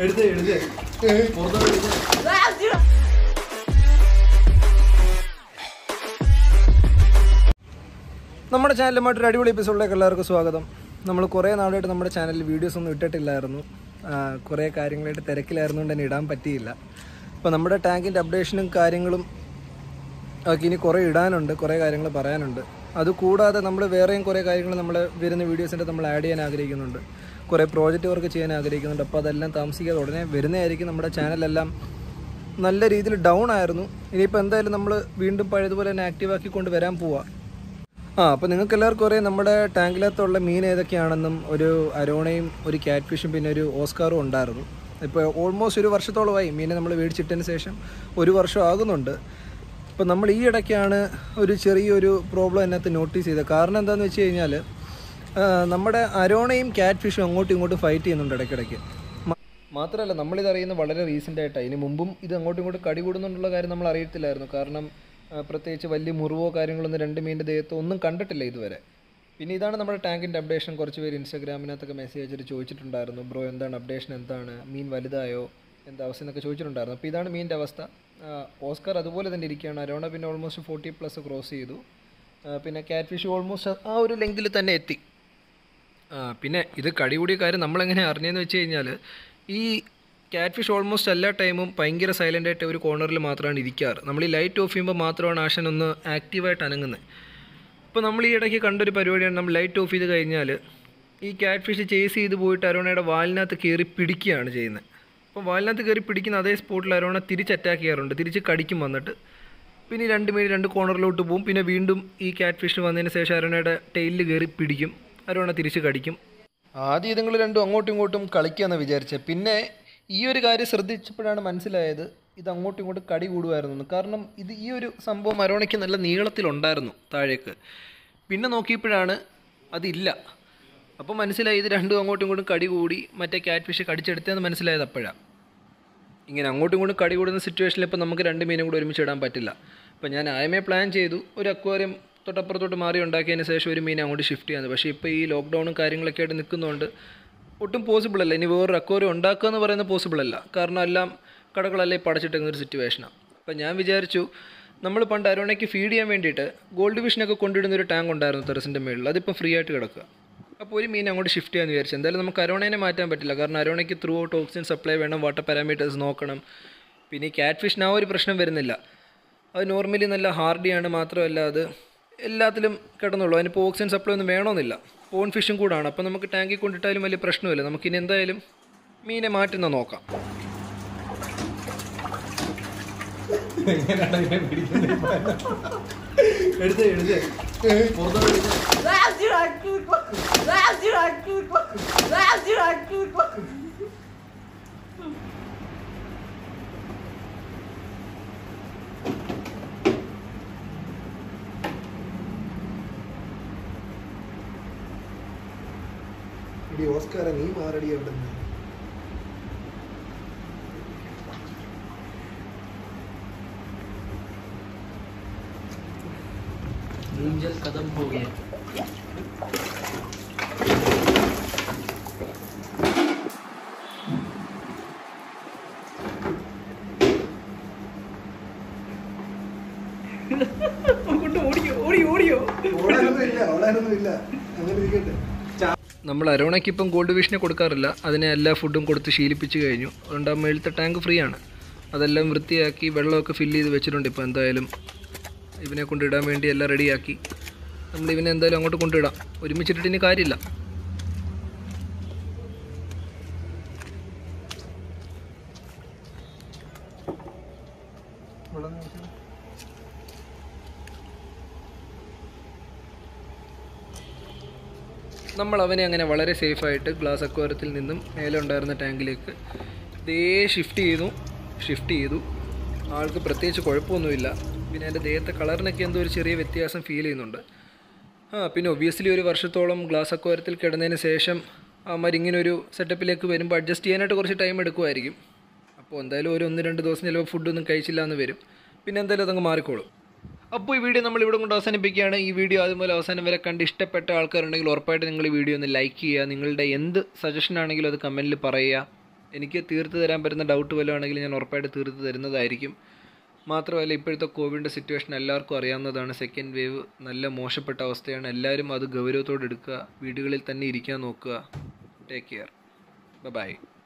എടുത്ത് എടുത്ത് പുറത്തോട്ട് എടുത്ത് നമ്മുടെ ചാനലുമായിട്ട് ഒരു അടിപൊളി എപ്പിസോഡിലേക്ക് എല്ലാവർക്കും സ്വാഗതം നമ്മൾ കുറേ നാളായിട്ട് നമ്മുടെ ചാനലിൽ വീഡിയോസ് ഒന്നും ഇട്ടിട്ടില്ലായിരുന്നു ആ, കുറേ കാര്യങ്ങളായിട്ട് തിരക്കിലായിരുന്നുകൊണ്ട് തന്നെ ഇടാൻ പറ്റിയില്ല അപ്പോൾ നമ്മുടെ ടാങ്കിൻ്റെ അപ്ഡേഷനും കാര്യങ്ങളും ഒക്കെ ഇനി കുറേ ഇടാനുണ്ട് കുറേ കാര്യങ്ങൾ പറയാനുണ്ട് അതുകൂടാതെ നമ്മൾ വേറെയും കുറേ കാര്യങ്ങൾ നമ്മൾ വരുന്ന വീഡിയോസിൻ്റെ നമ്മൾ ആഡ് ചെയ്യാൻ ആഗ്രഹിക്കുന്നുണ്ട് കുറേ പ്രോജക്റ്റ് വർക്ക് ചെയ്യാൻ ആഗ്രഹിക്കുന്നുണ്ട് അപ്പോൾ അതെല്ലാം താമസിക്കാതെ ഉടനെ വരുന്നതായിരിക്കും നമ്മുടെ ചാനലെല്ലാം നല്ല രീതിയിൽ ഡൗൺ ആയിരുന്നു ഇനിയിപ്പോൾ എന്തായാലും നമ്മൾ വീണ്ടും പഴയതുപോലെ തന്നെ ആക്റ്റീവ് ആക്കിക്കൊണ്ട് വരാൻ പോവാം ആ അപ്പോൾ നിങ്ങൾക്ക് എല്ലാവർക്കും അറിയാം നമ്മുടെ ടാങ്കിനകത്തുള്ള മീൻ ഏതൊക്കെയാണെന്നും ഒരു അരോണയും ഒരു ക്യാറ്റ് ഫിഷും പിന്നെ ഒരു ഓസ്കാറും ഉണ്ടായിരുന്നു ഇപ്പോൾ ഓൾമോസ്റ്റ് ഒരു വർഷത്തോളമായി മീനെ നമ്മൾ മേടിച്ചിട്ടതിന് ശേഷം ഒരു വർഷം ആകുന്നുണ്ട് അപ്പോൾ നമ്മൾ ഈ ഇടയ്ക്കാണ് ഒരു ചെറിയൊരു പ്രോബ്ലം അതിനകത്ത് നോട്ടീസ് ചെയ്തത് കാരണം എന്താണെന്ന് വെച്ച് കഴിഞ്ഞാൽ ആ, നമ്മുടെ അരോണയും ക്യാറ്റ് ഫിഷും അങ്ങോട്ടും ഇങ്ങോട്ടും ഫൈറ്റ് ചെയ്യുന്നുണ്ട് ഇടയ്ക്കിടയ്ക്ക് മ- മാത്രമല്ല നമ്മളിത് അറിയുന്നത് വളരെ റീസെൻ്റ് ആയിട്ടാണ് ഇതിന് മുമ്പും ഇത് അങ്ങോട്ടും ഇങ്ങോട്ടും കടി കൂടുന്നുണ്ടുള്ള കാര്യം നമ്മൾ അറിയത്തില്ലായിരുന്നു കാരണം ആ, പ്രത്യേകിച്ച് വലിയ മുറിവോ കാര്യങ്ങളൊന്നും രണ്ട് മീനിൻ്റെ ദേഹത്തോ ഒന്നും കണ്ടിട്ടില്ല ഇതുവരെ പിന്നെ ഇതാണ് നമ്മുടെ ടാങ്കിൻ്റെ അപ്ഡേഷൻ കുറച്ച് പേര് ഇൻസ്റ്റാഗ്രാമിനകത്തൊക്കെ മെസ്സേജ് അയച്ചിട്ട് ചോദിച്ചിട്ടുണ്ടായിരുന്നു ബ്രോ എന്താണ് അപ്ഡേഷൻ എന്താണ് മീൻ വലുതായോ എന്താ അവസ്ഥ എന്നൊക്കെ ചോദിച്ചിട്ടുണ്ടായിരുന്നു അപ്പോൾ ഇതാണ് മീനിൻ്റെ അവസ്ഥ ആ, ഓസ്കാർ അതുപോലെ തന്നെ ഇരിക്കുകയാണ് അരോണ പിന്നെ ഓൾമോസ്റ്റ് ഫോർട്ടി പ്ലസ് ക്രോസ് ചെയ്തു ആ, പിന്നെ ക്യാറ്റ് ഫിഷ് ഓൾമോസ്റ്റ് ആ ഒരു ലെങ്കിൽ തന്നെ എത്തി ആ, പിന്നെ ഇത് കടികൂടിയ കാര്യം നമ്മളെങ്ങനെ അറിഞ്ഞതെന്ന് വെച്ച് കഴിഞ്ഞാൽ ഈ ക്യാറ്റ് ഫിഷ് ഓൾമോസ്റ്റ് എല്ലാ ടൈമും ഭയങ്കര സൈലൻ്റ് ആയിട്ട് ഒരു കോർണറിൽ മാത്രമാണ് ഇരിക്കാറ് നമ്മൾ ഈ ലൈറ്റ് ഓഫ് ചെയ്യുമ്പോൾ മാത്രമാണ് ആശൻ ഒന്ന് ആക്റ്റീവായിട്ട് അനങ്ങുന്നത് ഇപ്പോൾ നമ്മൾ ഈ ഇടയ്ക്ക് കണ്ടൊരു പരിപാടിയാണ് നമ്മൾ ലൈറ്റ് ഓഫ് ചെയ്ത് കഴിഞ്ഞാൽ ഈ ക്യാറ്റ് ഫിഷ് ചേസ് ചെയ്ത് പോയിട്ട് അരോണയുടെ വാലിനകത്ത് കയറി പിടിക്കുകയാണ് ചെയ്യുന്നത് അപ്പോൾ വാലിനകത്ത് കയറി പിടിക്കുന്ന അതേ സ്പോട്ടിൽ അരോണ തിരിച്ച് അറ്റാക്ക് ചെയ്യാറുണ്ട് തിരിച്ച് കടിക്കും വന്നിട്ട് പിന്നെ ഈ രണ്ട് മീൻ രണ്ട് കോർണറിലോട്ട് പോകും പിന്നെ വീണ്ടും ഈ ക്യാറ്റ് ഫിഷ് വന്നതിന് ശേഷം അരോണയുടെ ടെയിലിൽ കയറി പിടിക്കും അരോണ തിരിച്ച് കടിക്കും ആദ്യം ഇതുങ്ങൾ രണ്ടും അങ്ങോട്ടും ഇങ്ങോട്ടും കളിക്കാമെന്ന് വിചാരിച്ചത് പിന്നെ ഈ ഒരു കാര്യം ശ്രദ്ധിച്ചപ്പോഴാണ് മനസ്സിലായത് ഇത് അങ്ങോട്ടും ഇങ്ങോട്ടും കടി കൂടുമായിരുന്നു എന്ന്. കാരണം ഇത് ഈ ഒരു സംഭവം അരോണയ്ക്ക് നല്ല നീളത്തിലുണ്ടായിരുന്നു താഴേക്ക് പിന്നെ നോക്കിയപ്പോഴാണ് അതില്ല അപ്പോൾ മനസ്സിലായി ഇത് രണ്ടും അങ്ങോട്ടും ഇങ്ങോട്ടും കടി കൂടി മറ്റേ ക്യാറ്റ് ഫിഷ് കടിച്ചെടുത്തതെന്ന് മനസ്സിലായത് അപ്പോഴാണ് ഇങ്ങനെ അങ്ങോട്ടും ഇങ്ങോട്ടും കടി കൂടുന്ന സിറ്റുവേഷനിൽ ഇപ്പോൾ നമുക്ക് രണ്ട് മീനും കൂടെ ഒരുമിച്ച് ഇടാൻ പറ്റില്ല അപ്പോൾ ഞാൻ ആയമേ പ്ലാൻ ചെയ്തു ഒരു അക്വാറിയം തൊട്ടപ്പുറത്തോട്ട് മാറി ഉണ്ടാക്കിയതിന് ശേഷം ഒരു മീനെ അങ്ങോട്ട് ഷിഫ്റ്റ് ചെയ്യാന്ന് പക്ഷേ ഇപ്പോൾ ഈ ലോക്ക്ഡൗണും കാര്യങ്ങളൊക്കെ ആയിട്ട് നിൽക്കുന്നതുകൊണ്ട് ഒട്ടും പോസിബിൾ അല്ല ഇനി വേറൊരു അക്വാറിയം ഉണ്ടാക്കുക എന്ന് പറയുന്നത് പോസിബിൾ അല്ല കാരണം എല്ലാം കടകളെല്ലാം ഇപ്പോൾ അടച്ചിട്ടിരുന്ന ഒരു സിറ്റുവേഷനാണ് അപ്പോൾ ഞാൻ വിചാരിച്ചു നമ്മൾ പണ്ട് അരോണയ്ക്ക് ഫീഡ് ചെയ്യാൻ വേണ്ടിയിട്ട് ഗോൾഡ് വിഷനൊക്കെ കൊണ്ടിടുന്ന ഒരു ടാങ്ക് ഉണ്ടായിരുന്നു ടെറസിൻ്റെ മുകളിൽ അതിപ്പോൾ ഫ്രീ ആയിട്ട് കിടക്കുക അപ്പോൾ ഒരു മീൻ അങ്ങോട്ട് ഷിഫ്റ്റ് ചെയ്യാമെന്ന് വിചാരിച്ചു എന്തായാലും നമുക്ക് അരോണേനെ മാറ്റാൻ പറ്റില്ല കാരണം അരോണയ്ക്ക് ത്രൂ ഔട്ട് ഓക്സിജൻ സപ്ലൈ വേണം വാട്ടർ പാരാമീറ്റേഴ്സ് നോക്കണം പിന്നെ ഈ ക്യാറ്റ് ഫിഷിന് ആ ഒരു പ്രശ്നം വരുന്നില്ല അത് നോർമലി നല്ല ഹാർഡിയാണ് മാത്രമല്ല അത് എല്ലാത്തിലും കിടന്നുള്ളൂ അതിനിപ്പോൾ ഓക്സിജൻ സപ്ലൈ ഒന്നും വേണമെന്നില്ല പോൺ ഫിഷും കൂടാണ് അപ്പോൾ നമുക്ക് ടാങ്കിൽ കൊണ്ടിട്ടാലും വലിയ പ്രശ്നമില്ല നമുക്കിനി എന്തായാലും മീനെ മാറ്റുന്ന നോക്കാം എടുത്ത് എടുത്ത് പുറത്തോട്ട് എടുത്ത് ഇടി ഓസ്കാര നീ മാറടി അവിടെ നിന്ന് डेंजर कदम हो गया ഓടാനൊന്നും ഇല്ല ഓടാനൊന്നും ഇല്ല അങ്ങനെ ഇരിക്കട്ടെ നമ്മൾ അരോണയ്ക്ക് ഇപ്പം ഗോൾഡ് വിഷനെ കൊടുക്കാറില്ല അതിനെ എല്ലാ ഫുഡും കൊടുത്ത് ശീലിപ്പിച്ച് കഴിഞ്ഞു അതുകൊണ്ട് ആ മേളത്തെ ടാങ്ക് ഫ്രീ ആണ് അതെല്ലാം വൃത്തിയാക്കി വെള്ളമൊക്കെ ഫില്ല് ചെയ്ത് വെച്ചിട്ടുണ്ട് ഇപ്പോൾ എന്തായാലും ഇവനെ കൊണ്ടിടാൻ വേണ്ടി എല്ലാം റെഡിയാക്കി നമ്മൾ ഇവനെ എന്തായാലും അങ്ങോട്ട് കൊണ്ടിടാം ഒരുമിച്ചിട്ടിട്ട് ഇനി കാര്യമില്ല വെള്ളം കുടിച്ചോ. നമ്മൾ അവനെ അങ്ങനെ വളരെ സേഫായിട്ട് ഗ്ലാസ് അക്വാരത്തിൽ നിന്നും മേലെ ഉണ്ടായിരുന്ന ടാങ്കിലേക്ക് ദേ ഷിഫ്റ്റ് ചെയ്തു ഷിഫ്റ്റ് ചെയ്തു ആൾക്ക് പ്രത്യേകിച്ച് കുഴപ്പമൊന്നുമില്ല പിന്നെ എൻ്റെ ദേഹത്തെ കളറിനൊക്കെ എന്തോ ഒരു ചെറിയ വ്യത്യാസം ഫീൽ ചെയ്യുന്നുണ്ട് ആ പിന്നെ ഒബ്വിയസ്ലി ഒരു വർഷത്തോളം ഗ്ലാസ് അക്വാരത്തിൽ കിടന്നതിന് ശേഷം അവന്മാർ ഇങ്ങനെ ഒരു സെറ്റപ്പിലേക്ക് വരുമ്പോൾ അഡ്ജസ്റ്റ് ചെയ്യാനായിട്ട് കുറച്ച് ടൈം എടുക്കുമായിരിക്കും അപ്പോൾ എന്തായാലും ഒരു ഒന്ന് രണ്ട് ദിവസം ചിലപ്പോൾ ഫുഡൊന്നും കഴിച്ചില്ല എന്ന് വരും പിന്നെ എന്തായാലും അതങ്ങ് മാറിക്കോളും അപ്പോൾ ഈ വീഡിയോ നമ്മൾ ഇവിടെ കൊണ്ട് അവസാനിപ്പിക്കുകയാണ് ഈ വീഡിയോ ആദ്യം മുതൽ അവസാനം വരെ കണ്ട് ഇഷ്ടപ്പെട്ട ആൾക്കാരുണ്ടെങ്കിൽ ഉറപ്പായിട്ട് നിങ്ങൾ ഈ വീഡിയോ ഒന്ന് ലൈക്ക് ചെയ്യുക നിങ്ങളുടെ എന്ത് സജഷൻ ആണെങ്കിലും അത് കമൻറ്റിൽ പറയുക എനിക്ക് തീർത്ത് തരാൻ പറ്റുന്ന ഡൗട്ട് വല്ലതും ആണെങ്കിൽ ഞാൻ ഉറപ്പായിട്ട് തീർത്ത് തരുന്നതായിരിക്കും മാത്രമല്ല ഇപ്പോഴത്തെ കോവിഡിൻ്റെ സിറ്റുവേഷൻ എല്ലാവർക്കും അറിയാവുന്നതാണ് സെക്കൻഡ് വേവ് നല്ല മോശപ്പെട്ട അവസ്ഥയാണ് എല്ലാവരും അത് ഗൗരവത്തോടെ എടുക്കുക വീടുകളിൽ തന്നെ ഇരിക്കാൻ നോക്കുക ടേക്ക് കെയർ ബൈ